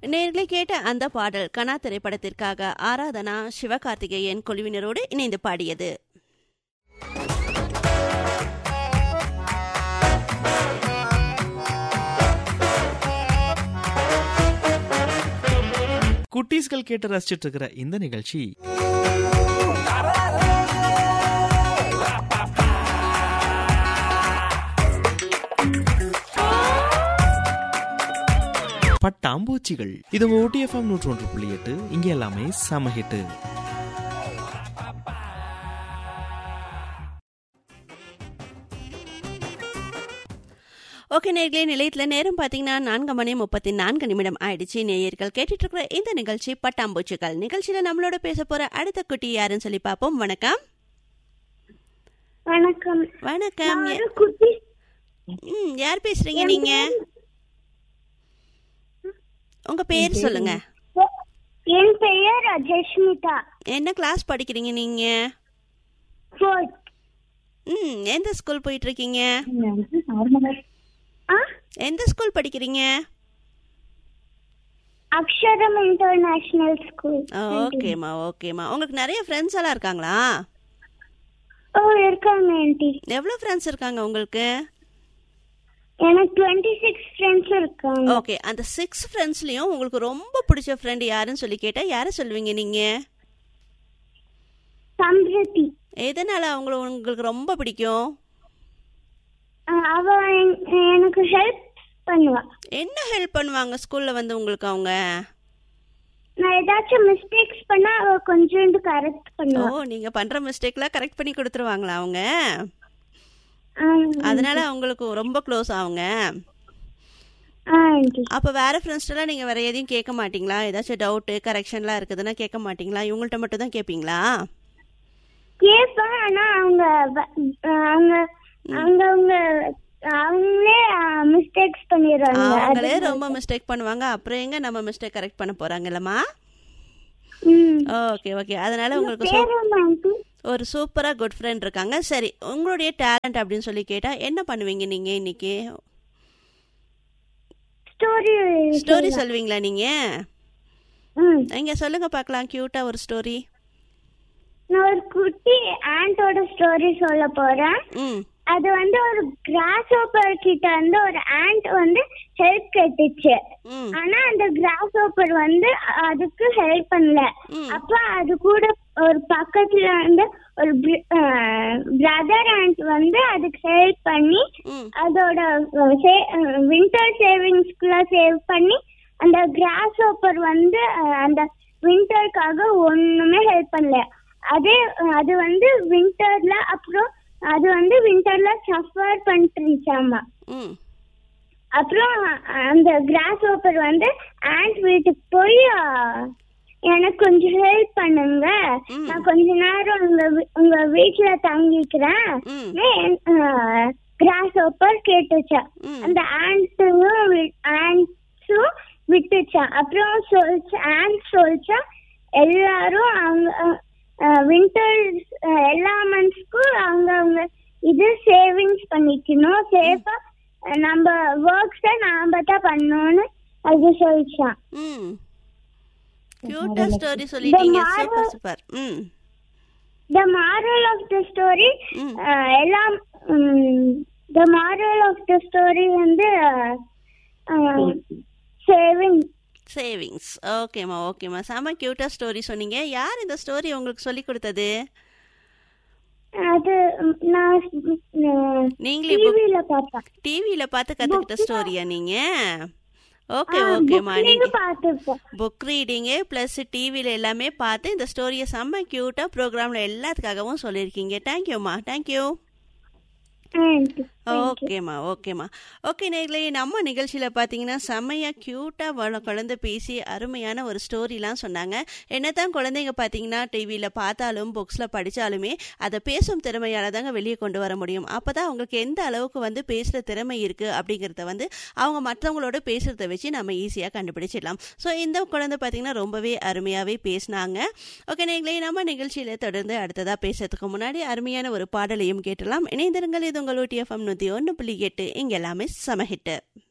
நேர்களை கேட்ட அந்த பாடல் கனா திரைப்படத்திற்காக ஆராதனா சிவகார்த்திகேயன் குழுவினரோடு இணைந்து பாடியது குட்டீஸ்கள் கேட்டு ரசிச்சிட்டு இருக்கிற இந்த நிகழ்ச்சி பட்டாம்பூச்சிகள் இது உங்க ஊட்டி எஃப்எம் நூற்று ஒன்று புள்ளி எட்டு இங்க எல்லாமே செம ஹிட்டு ஓகே நேர்களே நிலையத்தில் நேரம் பார்த்தீங்கன்னா நான்கு மணி முப்பத்தி நான்கு நிமிடம் ஆயிடுச்சு நேயர்கள் கேட்டுட்டு இருக்கிற இந்த நிகழ்ச்சி பட்டாம்பூச்சிகள் நிகழ்ச்சியில நம்மளோட பேச போற அடுத்த குட்டி யாருன்னு சொல்லி பார்ப்போம் வணக்கம் வணக்கம் வணக்கம் நான் ஒரு குட்டி ம் யார் பேசுறீங்க நீங்க உங்க பேர் சொல்லுங்க என் பெயர் அஜஸ்மிதா என்ன கிளாஸ் படிக்கிறீங்க நீங்க ஃபோர்த் ம் எந்த ஸ்கூல் போயிட்டு இருக்கீங்க ஆ எந்த ஸ்கூல் படிக்கிறீங்க அக்ஷரம் இன்டர்நேஷனல் ஸ்கூல் ஓகேம்மா ஓகேம்மா உங்களுக்கு நிறைய ஃப்ரெண்ட்ஸ் எல்லாம் இருக்காங்களா ஓ இருக்காங்க ஆண்டி எவ்வளோ ஃப்ரெண்ட்ஸ் இருக்காங்க உங்களுக்கு எனக்கு டுவெண்ட்டி சிக்ஸ் ஃப்ரெண்ட்ஸ் இருக்காங்க ஓகே அந்த சிக்ஸ் ஃப்ரெண்ட்ஸ்லயும் உங்களுக்கு ரொம்ப பிடிச்ச ஃப்ரெண்ட் யாருன்னு சொல்லி கேட்டா யாரை சொல்லுவீங்க நீங்க சம்ருதி எதனால அவங்கள உங்களுக்கு ரொம்ப பிடிக்கும் ஆ, அவ என்- எனக்கு ஹெல்ப் பண்ணுவா என்ன ஹெல்ப் பண்ணுவாங்க ஸ்கூல்ல வந்து உங்களுக்கு அவங்க நான் ஏதாச்சும் மிஸ்டேக்ஸ் பண்ணா அவ கொஞ்சோண்டு கரெக்ட் ஓ பண்ணுவா நீங்க பண்ற மிஸ்டேக்லாம் கரெக்ட் பண்ணி கொடுத்துருவாங்களா அவங்க ஆ, அதனால அவங்களுக்கு ரொம்ப க்ளோஸ் அவங்க ஆ ஆண்டி அப்ப வேற ஃப்ரெண்ட்ஸ்லாம் நீங்க வேற எதையும் கேட்க மாட்டீங்களா ஏதாச்சும் டவுட் கரெக்ஷன்லாம் இருக்குதுன்னா கேட்க மாட்டீங்களா இவங்கள்ட்ட மட்டும் தான் கேட்பீங்களா கேட்பேன் ஆனா அவங்க வ- அவங்க அவங்க அவங்க அவங்களே மிஸ்டேக்ஸ் பண்ணிடுறாங்க அவங்களே ரொம்ப மிஸ்டேக் பண்ணுவாங்க அப்புறம் எங்க நம்ம மிஸ்டேக் கரெக்ட் பண்ண போறாங்கல்லம்மா ம். ஓகே ஓகே அதனால உங்களுக்கு சூ- பேர் என்ன ஆண்டி ஒரு சூப்பரா குட் ஃப்ரெண்ட் இருக்காங்க சரி உங்களுடைய டேலண்ட் அப்படின்னு சொல்லி கேட்டா என்ன பண்ணுவீங்க நீங்க இன்னைக்கு ஸ்டோரி ஸ்டோரி சொல்வீங்களா நீங்க ம் இங்க சொல்லுங்க பார்க்கலாம் கியூட்டா ஒரு ஸ்டோரி நான் ஒரு குட்டி ஆண்டோட ஸ்டோரி சொல்ல போறேன் ம் அது வந்து ஒரு கிராஸ் ஓப்பர் கிட்ட வந்து ஒரு ஆண்ட் வந்து ஹெல்ப் கேட்டுச்சு ம் ஆனா அந்த கிராஸ் ஓப்பர் வந்து அதுக்கு ஹெல்ப் பண்ணல ம். அப்ப அது கூட ஒரு பக்கத்துல வந்து ஒரு பிரதர் ஆண்ட் வந்து அதுக்கு ஹெல்ப் பண்ணி ம் அதோட வின்டர் சேவிங்ஸ்க்குள்ள சேவ் பண்ணி அந்த கிராஸ் ஓப்பர் வந்து அஹ், அந்த வின்டருக்காக ஒண்ணுமே ஹெல்ப் பண்ணல அதே அஹ், அது வந்து வின்டர்ல அப்புறம் அது வந்து வின்டர்ல சஃபர் பண்ணிட்டு இருந்துச்சாமா ம் அப்புறம் அந்த கிராஸ் ஓப்பர் வந்து ஆண்ட் வீட்டுக்கு போய் அஹ், எனக்கு கொஞ்சம் ஹெல்ப் பண்ணுங்க ம். நான் கொஞ்ச நேரம் உங்க வீ- உங்க வீட்டுல தங்கிக்கிறேன் ம் கிராஸ் ஓப்பர் கேட்டுச்சா ம். அந்த ஆண்ட்டும் ஆண்ட்ஸும் விட்டுச்சா அப்புறம் சொல்லிச்சு ஆண்ட் சொல்லிச்சா எல்லாரும் அவங்க வின்டர் எல்லா மந்த்ஸ்க்கும் அவங்க அவங்க இது சேவிங்ஸ் பண்ணிக்கணும் சேஃபா நம்ம ஒர்க்ஸை நாம தான் பண்ணணும்னு அது சொல்லிச்சான் ம் கியூட்டா ஸ்டோரி சொல்லிட்டீங்க The super moral- super hmm the moral of the story hmm. எல்லாம் the moral of the story வந்து சேவிங் சேவிங்ஸ் ஓகேம்மா ஓகேம்மா செம கியூட்டா ஸ்டோரி சொன்னீங்க யார் இந்த ஸ்டோரி உங்களுக்கு சொல்லி கொடுத்தது அது ம், நான் நீங்களே book- டிவியில பார்த்தேன் டிவியில பார்த்து கத்துக்கிட்ட ஸ்டோரியா நீங்க ஓகே ஆ, ஓகேம்மா bookலயும் நீங்க பார்த்திருப்பேன் புக் ரீடிங்கு ப்ளஸ் டிவியில் எல்லாமே பார்த்து இந்த ஸ்டோரியை செம்ம க்யூட்டாக ப்ரோக்ராமில் எல்லாத்துக்காகவும் சொல்லியிருக்கீங்க தேங்க்யூம்மா தேங்க்யூ Thank you. ஓகேம்மா ஓகேம்மா ஓகே நேர்களே நம்ம நிகழ்ச்சியில் பார்த்தீங்கன்னா செம்மையாக க்யூட்டாக வள குழந்தை பேசி அருமையான ஒரு ஸ்டோரிலாம் சொன்னாங்க என்னதான் குழந்தைங்க பார்த்தீங்கன்னா டிவியில் பார்த்தாலும் புக்ஸில் படித்தாலுமே அதை பேசும் திறமையால் தாங்க வெளியே கொண்டு வர முடியும் அப்போ தான் அவங்களுக்கு எந்த அளவுக்கு வந்து பேசுகிற திறமை இருக்குது அப்படிங்கிறத வந்து அவங்க மற்றவங்களோட பேசுகிறத வச்சு நம்ம ஈஸியாக கண்டுபிடிச்சிடலாம் ஸோ இந்த குழந்தை பார்த்தீங்கன்னா ரொம்பவே அருமையாகவே பேசினாங்க ஓகே நேர்களே நம்ம நிகழ்ச்சியில் தொடர்ந்து அடுத்ததாக பேசுறதுக்கு முன்னாடி அருமையான ஒரு பாடலையும் கேட்டலாம் இணைந்திருங்கள் இது உங்கள் ஊட்டி எஃப்எம் நூற்றி ஒன்று புள்ளி எட்டு இங்கே எல்லாமே சமஹிட்டு